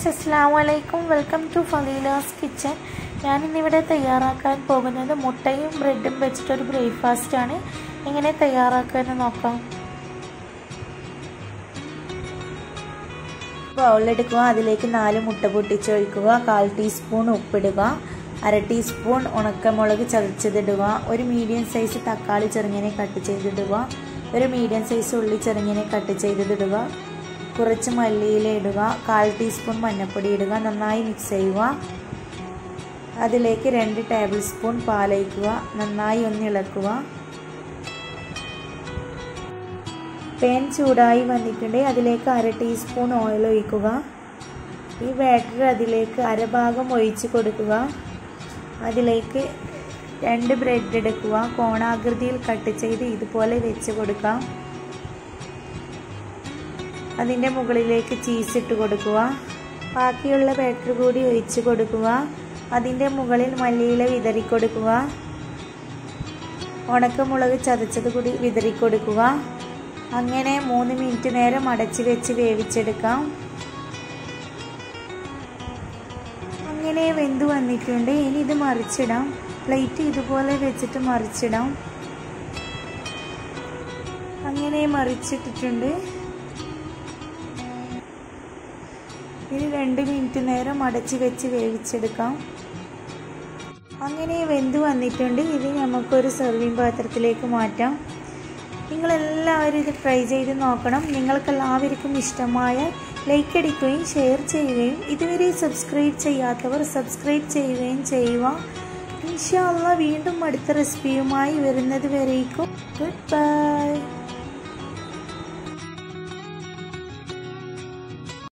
friends അസ്സാം വലൈക്കും welcome to ഫലീലാസ് kitchen ഞാനിന്നിവിടെ തയ്യാറാക്കാൻ പോകുന്നത് മുട്ടയും ബ്രെഡും വെച്ചിട്ടൊരു ബ്രേക്ക്ഫാസ്റ്റ് ആണ് എങ്ങനെ തയ്യാറാക്കുമെന്ന് നോക്കാം ബൗളെടുക്കുക അതിലേക്ക് നാല് മുട്ട പൊട്ടിച്ചൊഴിക്കുക കാൽ ടീസ്പൂൺ ഉപ്പിടുക അര ടീസ്പൂൺ ഉണക്കമുളക് ചതച്ചതിടുക ഒരു മീഡിയം സൈസ് തക്കാളി ചെറുങ്ങനെ കട്ട് ചെയ്തിടുക ഒരു മീഡിയം സൈസ് ഉള്ളി ചെറുങ്ങനെ കട്ട് ചെയ്തിടുക കുറച്ച് മല്ലിയില ഇടുക കാൽ ടീസ്പൂൺ മഞ്ഞൾപ്പൊടി ഇടുക നന്നായി മിക്സ് ചെയ്യുക അതിലേക്ക് രണ്ട് ടേബിൾ സ്പൂൺ പാലൊഴിക്കുക നന്നായി ഒന്ന് ഇളക്കുക പാൻ ചൂടായി വന്നിട്ടുണ്ടെങ്കിൽ അതിലേക്ക് അര ടീസ്പൂൺ ഓയിൽ ഒഴിക്കുക ഈ ബാറ്റർ അതിലേക്ക് അരഭാഗം ഒഴിച്ച് കൊടുക്കുക അതിലേക്ക് രണ്ട് ബ്രെഡ് എടുക്കുക കോണാകൃതിയിൽ കട്ട് ചെയ്ത് ഇതുപോലെ വെച്ച് കൊടുക്കാം അതിൻ്റെ മുകളിലേക്ക് ചീസ് ഇട്ട് കൊടുക്കുക ബാക്കിയുള്ള ബാറ്റർ കൂടി ഒഴിച്ച് കൊടുക്കുക അതിൻ്റെ മുകളിൽ മല്ലിയില വിതറി കൊടുക്കുക ഉണക്കമുളക് ചതച്ചത് കൂടി വിതറി കൊടുക്കുക അങ്ങനെ മൂന്ന് മിനിറ്റ് നേരം അടച്ച് വെച്ച് വേവിച്ചെടുക്കാം അങ്ങനെ വെന്ത് വന്നിട്ടുണ്ട് ഇനി ഇത് മറിച്ചിടാം പ്ലേറ്റ് ഇതുപോലെ വെച്ചിട്ട് മറിച്ചിടാം അങ്ങനെ മറിച്ചിട്ടിട്ടുണ്ട് ഇനി രണ്ട് മിനിറ്റ് നേരം അടച്ച് വെച്ച് വേവിച്ചെടുക്കാം അങ്ങനെ വെന്ത് വന്നിട്ടുണ്ട് ഇത് നമുക്കൊരു സെർവിങ് പാത്രത്തിലേക്ക് മാറ്റാം നിങ്ങളെല്ലാവരും ഇത് ട്രൈ ചെയ്ത് നോക്കണം നിങ്ങൾക്കെല്ലാവർക്കും ഇഷ്ടമായ ലൈക്ക് അടിക്കുകയും ഷെയർ ചെയ്യുകയും ഇതുവരെ സബ്സ്ക്രൈബ് ചെയ്യാത്തവർ സബ്സ്ക്രൈബ് ചെയ്യുകയും ചെയ്യുക ഇൻഷാല്ല വീണ്ടും അടുത്ത റെസിപ്പിയുമായി വരുന്നത് വരേക്കും ഗുഡ് ബൈ